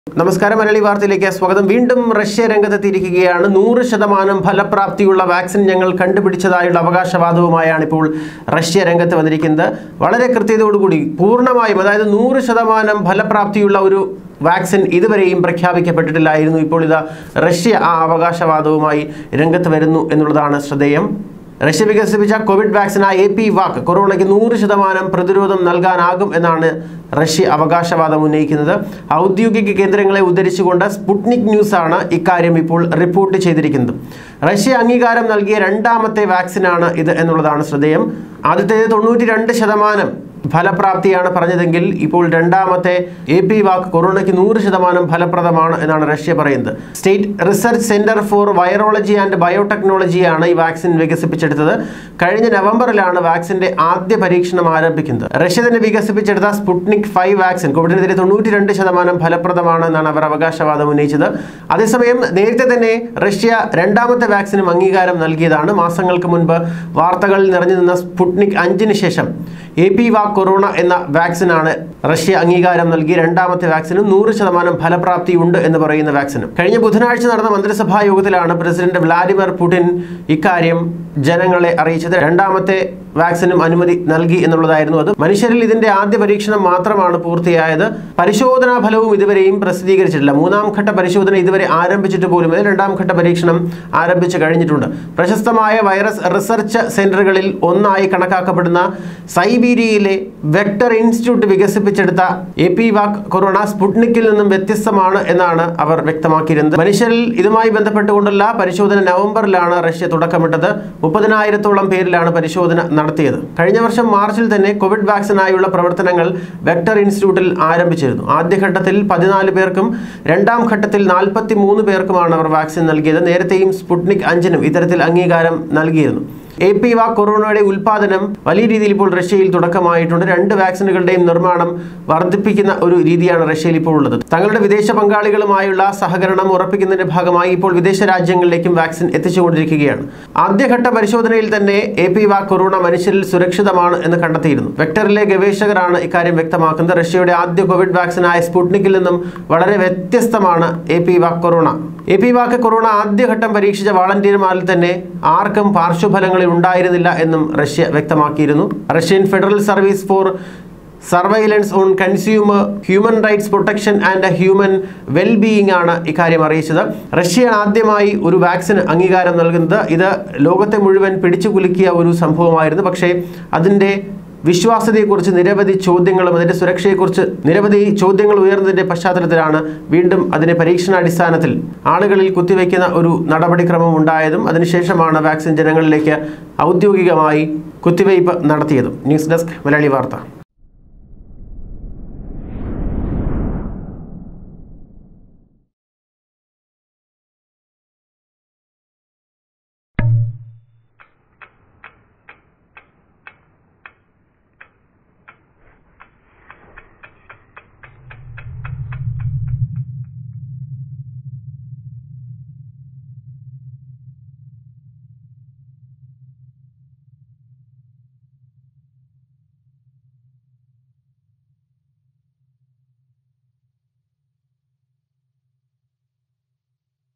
നമസ്കാരം മലയാളി വാർത്തയിലേക്ക് സ്വാഗതം വീണ്ടും റഷ്യ രംഗത്തെത്തിയിരിക്കുകയാണ് നൂറ് ശതമാനം ഫലപ്രാപ്തിയുള്ള വാക്സിൻ ഞങ്ങൾ കണ്ടുപിടിച്ചതായുള്ള അവകാശവാദവുമായാണ് ഇപ്പോൾ റഷ്യ രംഗത്ത് വന്നിരിക്കുന്നത് വളരെ കൃത്യതയോടുകൂടി പൂർണ്ണമായും അതായത് നൂറ് ശതമാനം ഫലപ്രാപ്തിയുള്ള ഒരു വാക്സിൻ ഇതുവരെയും പ്രഖ്യാപിക്കപ്പെട്ടിട്ടില്ലായിരുന്നു ഇപ്പോൾ ഇതാ റഷ്യ ആ അവകാശവാദവുമായി രംഗത്ത് വരുന്നു എന്നുള്ളതാണ് ശ്രദ്ധേയം റഷ്യ വികസിപ്പിച്ച കോവിഡ് വാക്സിനായ എ പി വാക്ക് കൊറോണയ്ക്ക് നൂറ് ശതമാനം പ്രതിരോധം നൽകാനാകും എന്നാണ് റഷ്യ അവകാശവാദം ഉന്നയിക്കുന്നത് ഔദ്യോഗിക കേന്ദ്രങ്ങളെ ഉദ്ധരിച്ചുകൊണ്ട് സ്പുട്നിക് ന്യൂസാണ് ഇക്കാര്യം ഇപ്പോൾ റിപ്പോർട്ട് ചെയ്തിരിക്കുന്നത് റഷ്യ അംഗീകാരം നൽകിയ രണ്ടാമത്തെ വാക്സിനാണ് ഇത് എന്നുള്ളതാണ് ശ്രദ്ധേയം ആദ്യത്തേത് തൊണ്ണൂറ്റി രണ്ട് ശതമാനം ഫലപ്രാപ്തിയാണ് പറഞ്ഞതെങ്കിൽ ഇപ്പോൾ രണ്ടാമത്തെ എ പി വാക്ക് കൊറോണയ്ക്ക് നൂറ് ശതമാനം ഫലപ്രദമാണ് എന്നാണ് റഷ്യ പറയുന്നത് state research center for virology and ബയോടെക്നോളജിയാണ് ഈ വാക്സിൻ വികസിപ്പിച്ചെടുത്തത് കഴിഞ്ഞ നവംബറിലാണ് വാക്സിന്റെ ആദ്യ പരീക്ഷണം ആരംഭിക്കുന്നത് റഷ്യ തന്നെ വികസിപ്പിച്ചെടുത്ത സ്പുട്നിക് ഫൈവ് വാക്സിൻ കോവിഡിനെതിരെ തൊണ്ണൂറ്റി രണ്ട് ശതമാനം ഫലപ്രദമാണ് എന്നാണ് അവർ അവകാശവാദം ഉന്നയിച്ചത് അതേസമയം നേരത്തെ തന്നെ റഷ്യ രണ്ടാമത്തെ വാക്സിനും അംഗീകാരം നൽകിയതാണ് മാസങ്ങൾക്ക് മുൻപ് വാർത്തകളിൽ നിറഞ്ഞു നിന്ന സ്പുട്നിക് അഞ്ചിന് ശേഷം എ പി വാ കൊറോണ എന്ന വാക്സിനാണ് റഷ്യ അംഗീകാരം നൽകി രണ്ടാമത്തെ വാക്സിനും നൂറ് ശതമാനം ഫലപ്രാപ്തി ഉണ്ട് എന്ന് പറയുന്ന വാക്സിനും കഴിഞ്ഞ ബുധനാഴ്ച നടന്ന മന്ത്രിസഭാ യോഗത്തിലാണ് പ്രസിഡന്റ് വ്ളാഡിമിർ പുടിൻ ഇക്കാര്യം ജനങ്ങളെ അറിയിച്ചത് രണ്ടാമത്തെ വാക്സിനും അനുമതി നൽകി എന്നുള്ളതായിരുന്നു അത് മനുഷ്യരിൽ ഇതിന്റെ ആദ്യ പരീക്ഷണം മാത്രമാണ് പൂർത്തിയായത് പരിശോധനാ ഫലവും ഇതുവരെയും പ്രസിദ്ധീകരിച്ചിട്ടില്ല മൂന്നാം ഘട്ട പരിശോധന ഇതുവരെ ആരംഭിച്ചിട്ട് പോലും ഇത് രണ്ടാം ഘട്ട പരീക്ഷണം ആരംഭിച്ചു കഴിഞ്ഞിട്ടുണ്ട് പ്രശസ്തമായ വൈറസ് റിസർച്ച് സെന്ററുകളിൽ ഒന്നായി കണക്കാക്കപ്പെടുന്ന സൈബീരിയയിലെ വെക്ടർ ഇൻസ്റ്റിറ്റ്യൂട്ട് വികസിപ്പിച്ചെടുത്ത എ പി വാക് കൊറോണ സ്പുട്നിക്കിൽ നിന്നും വ്യത്യസ്തമാണ് എന്നാണ് അവർ വ്യക്തമാക്കിയിരുന്നത് മനുഷ്യരിൽ ഇതുമായി ബന്ധപ്പെട്ടുകൊണ്ടുള്ള പരിശോധന നവംബറിലാണ് റഷ്യ തുടക്കമിട്ടത് മുപ്പതിനായിരത്തോളം പേരിലാണ് പരിശോധന നടത്തിയത് കഴിഞ്ഞ വർഷം മാർച്ചിൽ തന്നെ കോവിഡ് വാക്സിനായുള്ള പ്രവർത്തനങ്ങൾ വെക്ടർ ഇൻസ്റ്റിറ്റ്യൂട്ടിൽ ആരംഭിച്ചിരുന്നു ആദ്യഘട്ടത്തിൽ പതിനാല് പേർക്കും രണ്ടാം ഘട്ടത്തിൽ നാൽപ്പത്തി മൂന്ന് പേർക്കുമാണ് അവർ വാക്സിൻ നൽകിയത് നേരത്തെയും സ്പുട്നിക് അഞ്ചിനും ഇത്തരത്തിൽ അംഗീകാരം നൽകിയിരുന്നു എ പി വാ കൊറോണയുടെ ഉൽപാദനം വലിയ രീതിയിൽ ഇപ്പോൾ റഷ്യയിൽ തുടക്കമായിട്ടുണ്ട് രണ്ട് വാക്സിനുകളുടെയും നിർമ്മാണം വർദ്ധിപ്പിക്കുന്ന ഒരു രീതിയാണ് റഷ്യയിൽ ഇപ്പോൾ ഉള്ളത് തങ്ങളുടെ വിദേശ പങ്കാളികളുമായുള്ള സഹകരണം ഉറപ്പിക്കുന്നതിന്റെ ഭാഗമായി ഇപ്പോൾ വിദേശ രാജ്യങ്ങളിലേക്കും വാക്സിൻ എത്തിച്ചുകൊണ്ടിരിക്കുകയാണ് ആദ്യഘട്ട പരിശോധനയിൽ തന്നെ എ പി വാ കൊറോണ മനുഷ്യരിൽ സുരക്ഷിതമാണ് എന്ന് കണ്ടെത്തിയിരുന്നു വെക്ടറിലെ ഗവേഷകരാണ് ഇക്കാര്യം വ്യക്തമാക്കുന്നത് റഷ്യയുടെ ആദ്യ കോവിഡ് വാക്സിനായ സ്പുട്നിക്കിൽ നിന്നും വളരെ വ്യത്യസ്തമാണ് EpiVacCorona EpiVacCorona ആദ്യഘട്ടം പരീക്ഷിച്ച വാളണ്ടിയർമാരിൽ തന്നെ ആർക്കും പാർശ്വഫലങ്ങളിൽ ഉണ്ടായിരുന്നില്ല എന്നും റഷ്യ വ്യക്തമാക്കിയിരുന്നു Russian federal service for surveillance on consumer human rights protection and human wellbeing ആണ് ഇക്കാര്യം അറിയിച്ചത് റഷ്യ ആദ്യമായി ഒരു വാക്സിന് അംഗീകാരം നൽകുന്നത് ഇത് ലോകത്തെ മുഴുവൻ പിടിച്ചു കുലുക്കിയ ഒരു സംഭവമായിരുന്നു പക്ഷേ അതിൻ്റെ വിശ്വാസ്യതയെക്കുറിച്ച് നിരവധി ചോദ്യങ്ങളും അതിൻ്റെ സുരക്ഷയെക്കുറിച്ച് നിരവധി ചോദ്യങ്ങൾ ഉയർന്നതിൻ്റെ പശ്ചാത്തലത്തിലാണ് വീണ്ടും അതിനെ പരീക്ഷണാടിസ്ഥാനത്തിൽ ആളുകളിൽ കുത്തിവെക്കുന്ന ഒരു നടപടിക്രമം ഉണ്ടായതും അതിനുശേഷമാണ് വാക്സിൻ ജനങ്ങളിലേക്ക് ഔദ്യോഗികമായി കുത്തിവയ്പ് നടത്തിയതും ന്യൂസ് ഡെസ്ക് മലയാളി വാർത്ത